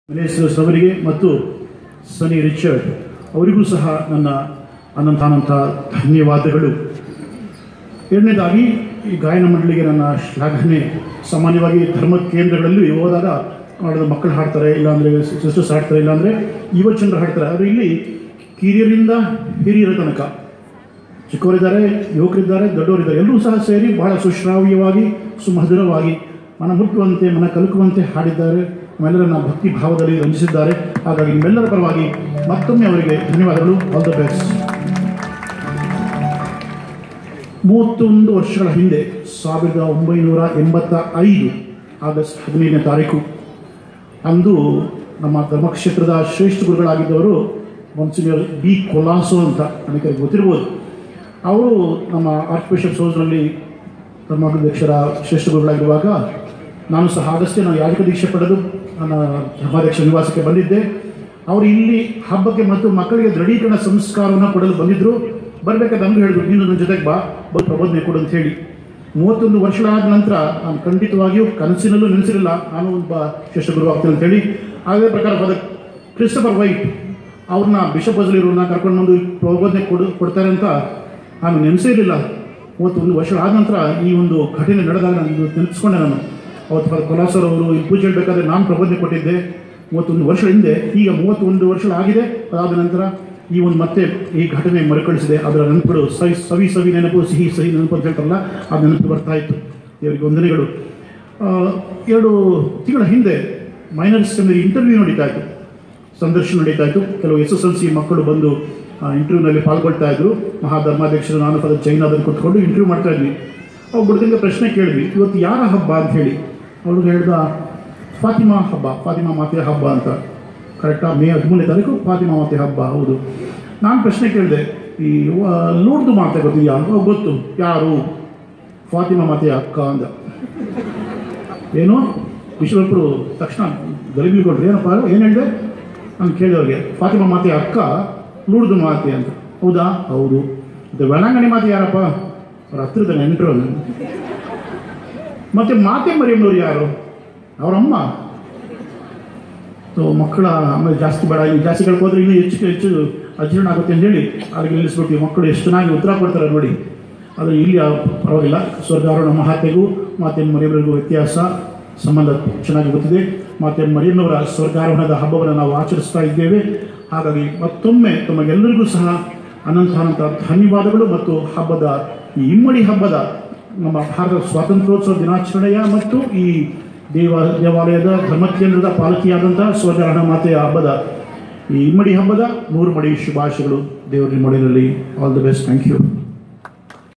ಮಿನೇಸಸ್ ಅವರಿಗೆ ಮತ್ತು ಸನಿ ರಿಚರ್ಡ್ ಅವರಿಗೂ ಸಹ ನನ್ನ ಅನಂತಾನಂತ ಧನ್ಯವಾದಗಳು ಎರಡನೇದಾಗಿ ಈ ಗಾಯನ ಮಂಡಳಿಗೆ ನನ್ನ ಶ್ಲಾಘನೆ ಸಾಮಾನ್ಯವಾಗಿ ಧರ್ಮ ಕೇಂದ್ರಗಳಲ್ಲೂ ಹೋದಾಗ ಕನ್ನಡದ ಮಕ್ಕಳು ಹಾಡ್ತಾರೆ ಇಲ್ಲಾಂದರೆ ಸಿಸ್ಟರ್ಸ್ ಹಾಡ್ತಾರೆ ಇಲ್ಲಾಂದರೆ ಯುವಜನರು ಹಾಡ್ತಾರೆ ಆದರೆ ಇಲ್ಲಿ ಕಿರಿಯರಿಂದ ಹಿರಿಯರ ತನಕ ಚಿಕ್ಕವರಿದ್ದಾರೆ ಯುವಕರಿದ್ದಾರೆ ದೊಡ್ಡವರಿದ್ದಾರೆ ಎಲ್ಲರೂ ಸಹ ಸೇರಿ ಬಹಳ ಸುಶ್ರಾವ್ಯವಾಗಿ ಸುಮಧುರವಾಗಿ ಮನ ಮುಟ್ಟುವಂತೆ ಮನ ಕಲುಕುವಂತೆ ಹಾಡಿದ್ದಾರೆ ನಮ್ಮೆಲ್ಲರನ್ನ ಭಕ್ತಿ ಭಾವದಲ್ಲಿ ರಂಜಿಸಿದ್ದಾರೆ ಹಾಗಾಗಿ ನಿಮ್ಮೆಲ್ಲರ ಪರವಾಗಿ ಮತ್ತೊಮ್ಮೆ ಅವರಿಗೆ ಧನ್ಯವಾದಗಳು ಆಲ್ ದ ಬೆಸ್ಟ್ ಮೂವತ್ತೊಂದು ವರ್ಷಗಳ ಹಿಂದೆ ಸಾವಿರದ ಒಂಬೈನೂರ ಎಂಬತ್ತ ಐದು ಆಗಸ್ಟ್ ಹದಿನೈದನೇ ತಾರೀಕು ಅಂದು ನಮ್ಮ ಧರ್ಮಕ್ಷೇತ್ರದ ಶ್ರೇಷ್ಠ ಗುರುಗಳಾಗಿದ್ದವರು ಮೊನ್ಸಿನಿಯರ್ ಬಿ ಕೊಲಾಸೋ ಅಂತ ನನಗೆ ಗೊತ್ತಿರ್ಬೋದು ಅವರು ನಮ್ಮ ಆರ್ಚ್ ಬಿಷಪ್ ಹೌಸ್ನಲ್ಲಿ ಧರ್ಮಾಧ್ಯಕ್ಷರ ಶ್ರೇಷ್ಠ ಗುರುಗಳಾಗಿರುವಾಗ ನಾನು ಸಹ ಆಗಷ್ಟೇ ನಾನು ಯಾಜಕ ದೀಕ್ಷೆ ಪಡೆದು ನನ್ನ ಧರ್ಮಾಧ್ಯಕ್ಷ ನಿವಾಸಕ್ಕೆ ಬಂದಿದ್ದೆ ಅವರು ಇಲ್ಲಿ ಹಬ್ಬಕ್ಕೆ ಮತ್ತು ಮಕ್ಕಳಿಗೆ ದೃಢೀಕರಣ ಸಂಸ್ಕಾರವನ್ನು ಕೊಡಲು ಬಂದಿದ್ದರು ಬರಬೇಕಾದ್ರೆ ನಮ್ಗೆ ಹೇಳಿದ್ರು ನೀನು ನನ್ನ ಜೊತೆಗೆ ಬಾ ಬಂದು ಪ್ರಬೋಧನೆ ಕೊಡು ಅಂತ ಹೇಳಿ ಮೂವತ್ತೊಂದು ವರ್ಷಗಳಾದ ನಂತರ ನಾನು ಖಂಡಿತವಾಗಿಯೂ ಕನಸಿನಲ್ಲೂ ನೆನೆಸಿರಲಿಲ್ಲ ನಾನು ಒಬ್ಬ ಶ್ರೇಷ್ಠ ಗುರು ಆಗ್ತೇನೆ ಅಂತೇಳಿ ಅದೇ ಪ್ರಕಾರ ಫಾದರ್ ಕ್ರಿಸ್ಟಫರ್ ವೈಟ್ ಅವ್ರನ್ನ ಬಿಷಪ್ ಬಜಲಿರೋನ್ನ ಕರ್ಕೊಂಡು ಬಂದು ಪ್ರಬೋಧನೆ ಕೊಡು ಕೊಡ್ತಾರೆ ಅಂತ ನಾನು ನೆನೆಸೇ ಇರಲಿಲ್ಲ ಮೂವತ್ತೊಂದು ವರ್ಷಗಳಾದ ನಂತರ ಈ ಒಂದು ಘಟನೆ ನಡೆದಾಗ ನಾನು ಇದು ನೆನೆಸ್ಕೊಂಡೆ ನಾನು ಅವತ್ತು ಫಾದರ್ ಕೊಲಾಸರ್ ಅವರು ಇಲ್ಲಿ ಪೂಜೆ ಇಡಬೇಕಾದ್ರೆ ನಾನು ಪ್ರಬೋಧನೆ ಕೊಟ್ಟಿದ್ದೆ ಮೂವತ್ತೊಂದು ವರ್ಷ ಹಿಂದೆ ಈಗ ಮೂವತ್ತೊಂದು ವರ್ಷಗಳಾಗಿದೆ ಅದಾದ ನಂತರ ಈ ಒಂದು ಮತ್ತೆ ಈ ಘಟನೆ ಮರುಕಳಿಸಿದೆ ಅದರ ನೆನಪುಗಳು ಸವಿ ಸವಿ ಸವಿ ನೆನಪು ಸಿಹಿ ಸಿಹಿ ನೆನಪು ಅಂತ ಹೇಳ್ತಾರಲ್ಲ ಆ ನೆನಪು ಬರ್ತಾ ಇತ್ತು ದೇವರಿಗೆ ವಂದನೆಗಳು ಆ, ಎರಡು ತಿಂಗಳ ಹಿಂದೆ ಮೈನರ್ ಸೆಮಿನರಿ ಇಂಟರ್ವ್ಯೂ ನಡೀತಾ ಇತ್ತು ಸಂದರ್ಶನ ನಡೀತಾ ಇತ್ತು ಕೆಲವು ಎಸ್ ಎಸ್ ಎಲ್ ಸಿ ಮಕ್ಕಳು ಬಂದು ಇಂಟರ್ವ್ಯೂನಲ್ಲಿ ಪಾಲ್ಗೊಳ್ತಾ ಇದ್ರು ಮಹಾಧರ್ಮಾಧ್ಯಕ್ಷರು ನಾನು ಪದ ಚೈನಾದಲ್ಲಿ ಕೂತ್ಕೊಂಡು ಇಂಟರ್ವ್ಯೂ ಮಾಡ್ತಾ ಇದ್ವಿ ಅವ್ರು ಹುಡುಗನಿಗೆ ಪ್ರಶ್ನೆ ಕೇಳಿದ್ವಿ ಇವತ್ತು ಯಾರ ಹಬ್ಬ ಅಂತ ಹೇಳಿ ಅವ್ರು ಹೇಳ್ದ ಫಾತಿಮಾ ಹಬ್ಬ ಫಾತಿಮಾ ಮಾತೆಯ ಹಬ್ಬ ಅಂತ ಕರೆಕ್ಟಾ ಮೇ ಹದಿಮೂರನೇ ತಾರೀಕು ಫಾತಿಮಾ ಮಾತೆ ಹಬ್ಬ ಹೌದು ನಾನು ಪ್ರಶ್ನೆ ಕೇಳಿದೆ ಈ ವ- ಲೂರ್ದು ಮಾತೆ ಗೊತ್ತಿದೆಯಾ "ಓ, ಗೊತ್ತು ಯಾರು ಫಾತಿಮಾ ಮಾತೆಯ ಅಕ್ಕ ಅಂದ ಏನು ವಿಶ್ವರೂಪರು ತಕ್ಷಣ ಗಲಿಬಿಕೊಂಡ್ರು ಏನಪ್ಪ ಏನು ಹೇಳಿದೆ ನಾನು ಕೇಳಿದವ್ರಿಗೆ ಫಾತಿಮಾ ಮಾತೆಯ ಅಕ್ಕ ಲೂಡ್ದು ಮಾತೆ ಅಂತ ಹೌದಾ ಹೌದು ಇದು ವೆಳಾಂಗಣಿ ಮಾತೆ ಯಾರಪ್ಪ ಅವ್ರ ಹತ್ತಿರದ ನೆಂಟರು ಅವ್ರು. ಮತ್ತೆ ಮಾತೆ ಮರಿಯಮ್ಮನವ್ರು ಯಾರು ಅವರಮ್ಮ ಸೊ ಮಕ್ಕಳ ಆಮೇಲೆ ಜಾಸ್ತಿ ಬೇಡ ಇನ್ನು ಜಾಸ್ತಿ ಹೋದ್ರೆ ಇನ್ನೂ ಹೆಚ್ಚು ಹೆಚ್ಚು ಅಜೀರ್ಣ ಆಗುತ್ತೆ ಅಂತ ಹೇಳಿ ಅಲ್ಲಿಗೆ ನಿಲ್ಲಿಸ್ಬಿಟ್ಟು ಮಕ್ಕಳು ಎಷ್ಟು ಚೆನ್ನಾಗಿ ಉತ್ತರ ಕೊಡ್ತಾರೆ ನೋಡಿ ಆದರೆ ಇಲ್ಲಿ ಆ ಪರವಾಗಿಲ್ಲ ಸ್ವರ್ಗಾರೋಹಣ ಮಹಾತೆಗೂ ಮಾತೆ ಮರಿಯಮ್ಮರಿಗೂ ವ್ಯತ್ಯಾಸ ಸಂಬಂಧ ಚೆನ್ನಾಗಿ ಗೊತ್ತಿದೆ ಮಾತೆ ಮರಿಯಮ್ಮನವರ ಸ್ವರ್ಗಾರೋಹಣದ ಹಬ್ಬವನ್ನು ನಾವು ಆಚರಿಸ್ತಾ ಇದ್ದೇವೆ ಹಾಗಾಗಿ ಮತ್ತೊಮ್ಮೆ ತಮಗೆಲ್ಲರಿಗೂ ಸಹ ಅನಂತಾನಂತ ಧನ್ಯವಾದಗಳು ಮತ್ತು ಹಬ್ಬದ ಈ ಇಮ್ಮಡಿ ಹಬ್ಬದ ನಮ್ಮ ಭಾರತ ಸ್ವಾತಂತ್ರ್ಯೋತ್ಸವ ದಿನಾಚರಣೆಯ ಮತ್ತು ಈ ದೇವ ದೇವಾಲಯದ ಧರ್ಮಕೇಂದ್ರದ ಪಾಲಕಿಯಾದಂಥ ಸ್ವರ್ಗಾರೋಹಣ ಮಾತೆಯ ಹಬ್ಬದ ಈ ಇಮ್ಮಡಿ ಹಬ್ಬದ ನೂರು ಮಡಿ ಶುಭಾಶಯಗಳು ದೇವರ ಮಡಿನಲ್ಲಿ all the best thank you